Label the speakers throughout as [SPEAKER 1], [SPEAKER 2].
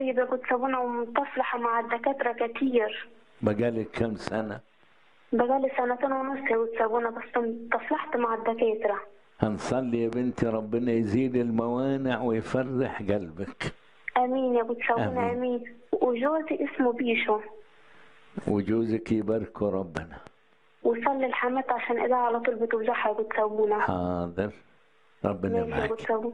[SPEAKER 1] طيب كنت سابونا ومتصلحة مع الدكاترة كتير
[SPEAKER 2] بقالك كم سنة
[SPEAKER 1] بقالي سنتين ونص وتسابونا بس تصلحت مع الدكاترة
[SPEAKER 2] هنصلي يا بنتي ربنا يزيل الموانع ويفرح قلبك
[SPEAKER 1] امين يا ابو تسابونا
[SPEAKER 2] آمين.
[SPEAKER 1] امين وجوزي اسمه بيشو
[SPEAKER 2] وجوزك يباركوا ربنا
[SPEAKER 1] وصلي الحمات عشان ايدها على طول بتوجعها يا ابو تسابونا
[SPEAKER 2] حاضر ربنا
[SPEAKER 1] ماشي يا ابو
[SPEAKER 2] معك
[SPEAKER 1] تسابونا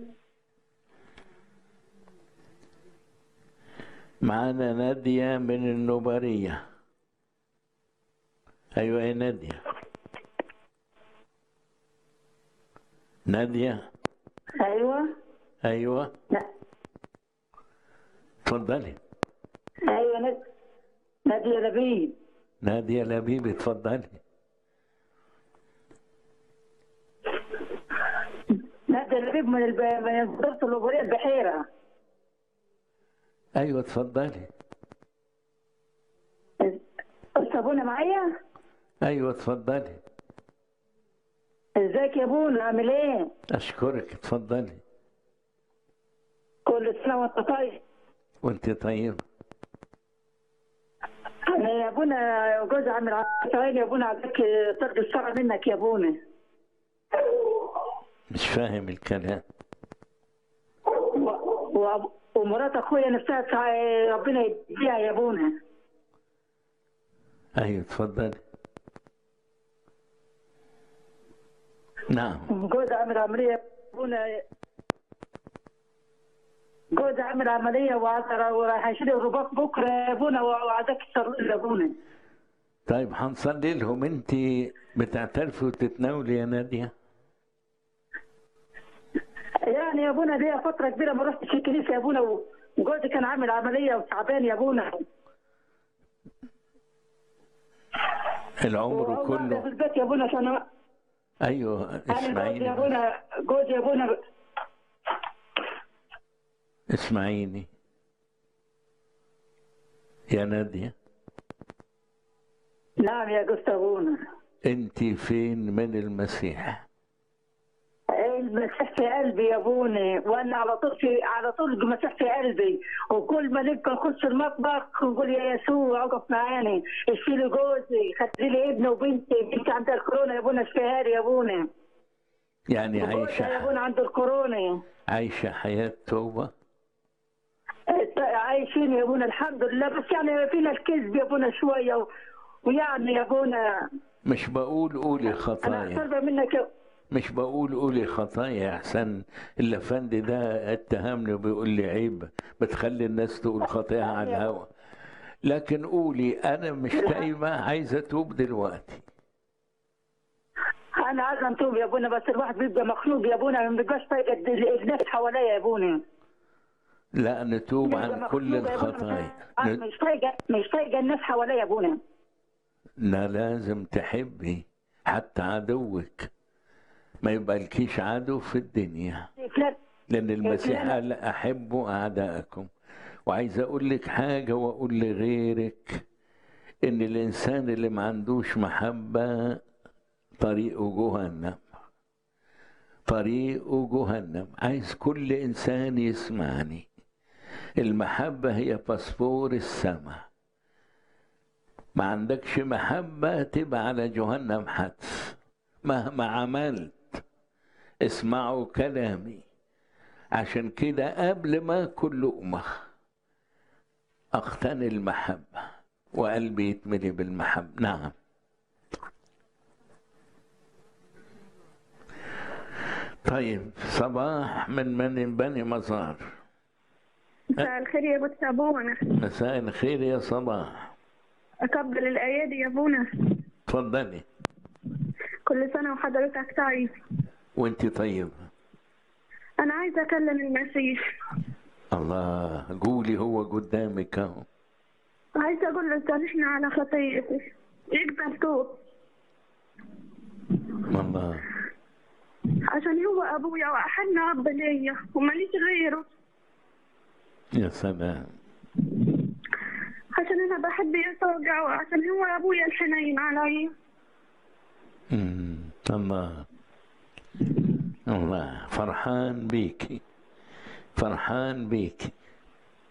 [SPEAKER 2] معانا نادية من النوبرية أيوة يا نادية نادية
[SPEAKER 3] ايوه
[SPEAKER 2] أيوة
[SPEAKER 3] لا
[SPEAKER 2] اتفضلي
[SPEAKER 3] ايوه ناد- نادية لبيب
[SPEAKER 2] نادية لبيب اتفضلي
[SPEAKER 3] نادية لبيب من الب... من منطقة الوبرية البحيرة
[SPEAKER 2] أيوة اتفضلي
[SPEAKER 3] ابونا معايا
[SPEAKER 2] أيوة اتفضلي
[SPEAKER 3] ازيك يا ابونا عامل ايه
[SPEAKER 2] أشكرك اتفضلي
[SPEAKER 3] كل سنة وانت طيب
[SPEAKER 2] وأنت طيبة
[SPEAKER 3] انا يا ابونا جوز عامل عسرائيل يا ابونا عايزك ترضي الشرع منك يا ابونا
[SPEAKER 2] مش فاهم الكلام
[SPEAKER 3] و... و... ومرات اخويا نفسها تع- ربنا يديها يا ابونا
[SPEAKER 2] أيوة اتفضلي نعم
[SPEAKER 3] جوز عامل عملية يا ابونا جوز عامل عملية وعذرة وراح يشيل الرباط بكرة يا ابونا وعايزك تصلي يا ابونا
[SPEAKER 2] طيب هنصلي لهم انت بتعترفي وتتناولي يا ناديه
[SPEAKER 3] يعني يا ابونا ليا فترة كبيرة ما رحتش الكنيسة يا ابونا وجوزي كان عامل عملية وتعبان يا ابونا
[SPEAKER 2] العمر
[SPEAKER 3] وأول واحدة في
[SPEAKER 2] كله
[SPEAKER 3] البيت يا ابونا عشان
[SPEAKER 2] ايوه
[SPEAKER 3] انا جوزي يا
[SPEAKER 2] اسمعيني
[SPEAKER 3] ابونا جوزي يا ابونا
[SPEAKER 2] اسمعيني يا ناديه
[SPEAKER 3] نعم يا جوز ابونا
[SPEAKER 2] انت فين من المسيح
[SPEAKER 3] المسيح في قلبي يا ابونا وانا على طول في على طول المسيح في قلبي وكل ما نبقى نخش المطبخ نقول يا يسوع اقف معاني اشيلي جوزي خدي لي ابني وبنتي بنتي عندها الكورونا يا ابونا اشفيها لي يا ابونا
[SPEAKER 2] يعني
[SPEAKER 3] جوزي يا
[SPEAKER 2] عايشه
[SPEAKER 3] ابونا عنده الكورونا
[SPEAKER 2] عايشه حياه توبه
[SPEAKER 3] عايشين يا ابونا الحمد لله بس يعني فينا الكذب يا ابونا شويه و... ويعني يا ابونا
[SPEAKER 2] مش بقول قولي
[SPEAKER 3] انا
[SPEAKER 2] خطايا
[SPEAKER 3] احترم منك يا...
[SPEAKER 2] مش بقول قولي خطايا احسن الافندي ده اتهمني وبيقول لي عيب بتخلي الناس تقول خطايا على الهوا لكن قولي انا مش تايبه عايزه اتوب دلوقتي
[SPEAKER 3] انا عايزه نتوب يا ابونا بس الواحد بيبقى مخنوق يا ابونا ما بيبقاش طايق الد- الناس حواليا يا ابونا
[SPEAKER 2] لا نتوب
[SPEAKER 3] بيبقى
[SPEAKER 2] عن كل
[SPEAKER 3] مخنوق يا أبونا.
[SPEAKER 2] الخطايا
[SPEAKER 3] أنا
[SPEAKER 2] ن-
[SPEAKER 3] مش طايقه مش طايقه الناس حواليا يا ابونا
[SPEAKER 2] لا لازم تحبي حتى عدوك ما يبقى لكيش عدو في الدنيا
[SPEAKER 3] فلان
[SPEAKER 2] لأن المسيح
[SPEAKER 3] فلان-
[SPEAKER 2] قال أحبوا أعداءكم وعايز أقول لك حاجة وأقول لغيرك إن الإنسان اللي ما عندوش محبة طريقه جهنم طريقه جهنم عايز كل إنسان يسمعني المحبة هي باسبور السماء ما عندكش محبة تبقى على جهنم حتف مهما عملت اسمعوا كلامي عشان كده قبل ما كل لقمة أقتني المحبة وقلبي يتملي بالمحبة نعم طيب صباح من من بني مزار
[SPEAKER 1] مساء الخير يا ابو تسابونا
[SPEAKER 2] مساء الخير يا صباح
[SPEAKER 1] اقبل الايادي يا ابونا
[SPEAKER 2] اتفضلي
[SPEAKER 1] كل سنه وحضرتك طيب
[SPEAKER 2] وانت طيبة
[SPEAKER 1] انا عايزه اكلم المسيح
[SPEAKER 2] الله قولي هو قدامك اهو
[SPEAKER 1] عايزه اقول له سامحني على خطيئتي يقبل توب
[SPEAKER 2] الله
[SPEAKER 1] عشان هو ابويا واحن اب ليا وماليش غيره
[SPEAKER 2] يا سلام
[SPEAKER 1] عشان انا بحب يسوع وعشان هو ابويا الحنين عليا
[SPEAKER 2] مم. الله الله فرحان بيكي فرحان بيكي